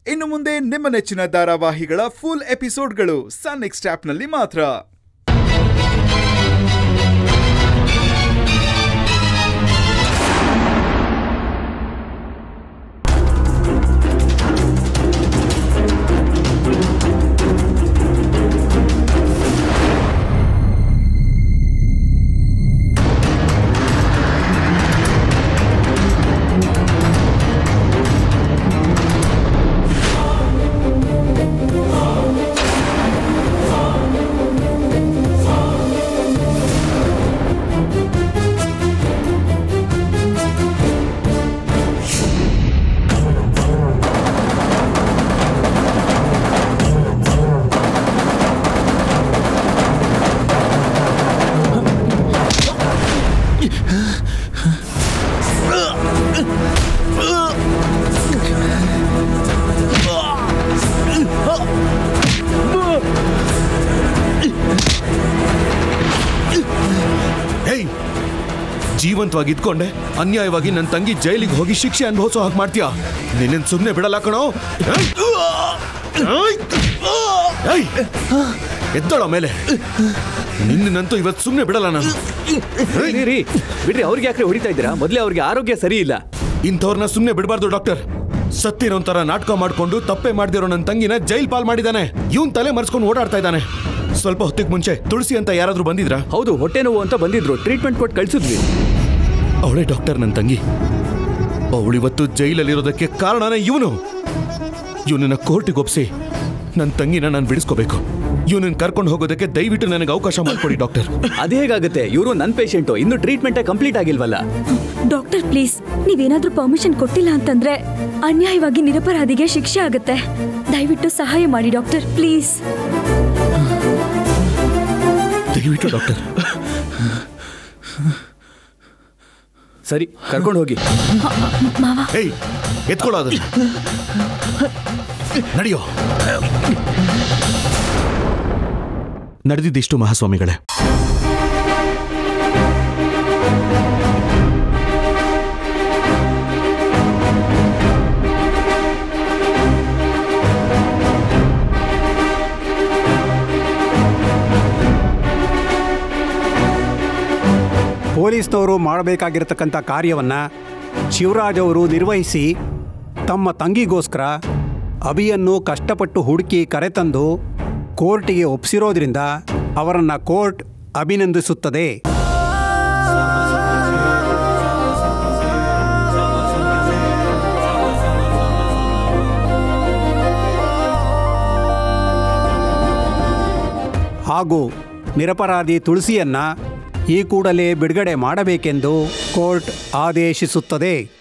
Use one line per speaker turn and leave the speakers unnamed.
ಇನ್ನು ಮುಂದೆ ನಿಮ್ಮ ನೆಚ್ಚಿನ ಧಾರಾವಾಹಿಗಳ ಫುಲ್ ಎಪಿಸೋಡ್ಗಳು ಸನ್ ನೆಕ್ಸ್ಟ್ ಆಪ್ನಲ್ಲಿ ಮಾತ್ರ
ಹೇಯ್ ಜೀವಂತವಾಗಿ ಇದ್ಕೊಂಡೆ ಅನ್ಯಾಯವಾಗಿ ನನ್ನ ತಂಗಿ ಜೈಲಿಗೆ ಹೋಗಿ ಶಿಕ್ಷೆ ಅನುಭವಿಸೋ ಹಾಗೆ ಮಾಡ್ತೀಯಾ ನಿನ್ನ ಸುಮ್ಮನೆ ಬಿಡಲ್ಲ ಕಣೋ ಏಯ್! ಏಯ್! ಏಯ್! ಎದ್ದೋಳ ಮೇಲೆ ನಿನ್ನಂತೂ ಇವತ್ತು ಸುಮ್ಮನೆ ಬಿಡಲ್ಲ ನಾನು ಏಯ್!
ರೀ, ರೀ ಬಿಡ್ರಿ ಅವ್ರಿಗೆ ಯಾಕ್ರಿ ಹೊಡಿತಾ ಇದ್ದೀರಾ ಮೊದಲೇ ಅವ್ರಿಗೆ ಆರೋಗ್ಯ ಸರಿ ಇಲ್ಲ
ಇಂಥವ್ರನ್ನ ಸುಮ್ಮನೆ ಬಿಡಬಾರ್ದು ಡಾಕ್ಟರ್ ಸತ್ತಿರೋ ತರ ನಾಟಕ ಮಾಡ್ಕೊಂಡು ತಪ್ಪೆ ಮಾಡ್ದಿರೋ ನನ್ನ ತಂಗಿನ ಜೈಲ್ ಪಾಲ್ ಮಾಡಿದಾನೆ ಇವನ್ ತಲೆ ಮರ್ಸ್ಕೊಂಡು ಓಡಾಡ್ತಾ ಇದ್ದಾನೆ ಸ್ವಲ್ಪ ಹೊತ್ತಿಗೆ ಮುಂಚೆ ತುಳಸಿ ಅಂತ ಯಾರಾದ್ರೂ ಬಂದಿದ್ರಾ
ಹೌದು ಹೊಟ್ಟೆ ನೋವು ಅಂತ ಬಂದಿದ್ರು ಟ್ರೀಟ್ಮೆಂಟ್ ಕೊಟ್ಟು ಕಳ್ಸಿದ್ವಿ
ಅವಳೇ ಡಾಕ್ಟರ್ ನನ್ನ ತಂಗಿ ಅವಳಿವತ್ತು ಜೈಲಲ್ಲಿರೋದಕ್ಕೆ ಕಾರಣನೇ ಇವನು ಇವನನ್ನ ಕೋರ್ಟಿಗೆ ಒಪ್ಸಿ ನನ್ನ ತಂಗಿನ ನಾನು ಬಿಡಿಸ್ಕೋಬೇಕು ಇವನನ್ನ ಕರ್ಕೊಂಡು ಹೋಗೋದಕ್ಕೆ ದಯವಿಟ್ಟು ನನಗೆ ಅವಕಾಶ ಮಾಡಿಕೊಡಿ ಡಾಕ್ಟರ್
ಅದೇ ಹೇಗಾಗುತ್ತೆ ಇವರು ನನ್ನ ಪೇಷಂಟು ಇನ್ನು ಟ್ರೀಟ್ಮೆಂಟೇ ಕಂಪ್ಲೀಟ್ ಆಗಿಲ್ವಲ್ಲ
ಡಾಕ್ಟರ್ ಪ್ಲೀಸ್ ನೀವೇನಾದ್ರೂ ಪರ್ಮಿಷನ್ ಕೊಟ್ಟಿಲ್ಲ ಅಂತಂದ್ರೆ ಅನ್ಯಾಯವಾಗಿ ನಿರಪರಾಧಿಗೆ ಶಿಕ್ಷೆ ಆಗುತ್ತೆ ದಯವಿಟ್ಟು ಸಹಾಯ ಮಾಡಿ ಡಾಕ್ಟರ್ ಪ್ಲೀಸ್
ದಯವಿಟ್ಟು ಡಾಕ್ಟರ್
ಸರಿ ಕರ್ಕೊಂಡು ಹೋಗಿ
ಮಾವ
ಏಯ್ ಎತ್ಕೊಳ್ಳೋ ಅದನ್ನ ನಡೆಯೋ ನಡೆದಿದ್ದಿಷ್ಟು ಮಹಾಸ್ವಾಮಿಗಳೇ
ಪೊಲೀಸ್ನವರು ಮಾಡಬೇಕಾಗಿರತಕ್ಕಂಥ ಕಾರ್ಯವನ್ನು ಶಿವರಾಜ್ ಅವರು ನಿರ್ವಹಿಸಿ ತಮ್ಮ ತಂಗಿಗೋಸ್ಕರ ಅಭಿಯನ್ನು ಕಷ್ಟಪಟ್ಟು ಹುಡುಕಿ ಕರೆತಂದು ಕೋರ್ಟಿಗೆ ಒಪ್ಪಿಸಿರೋದ್ರಿಂದ ಅವರನ್ನು ಕೋರ್ಟ್ ಅಭಿನಂದಿಸುತ್ತದೆ ಹಾಗೂ ನಿರಪರಾಧಿ ತುಳಸಿಯನ್ನ ಈ ಕೂಡಲೇ ಬಿಡುಗಡೆ ಮಾಡಬೇಕೆಂದು ಕೋರ್ಟ್ ಆದೇಶಿಸುತ್ತದೆ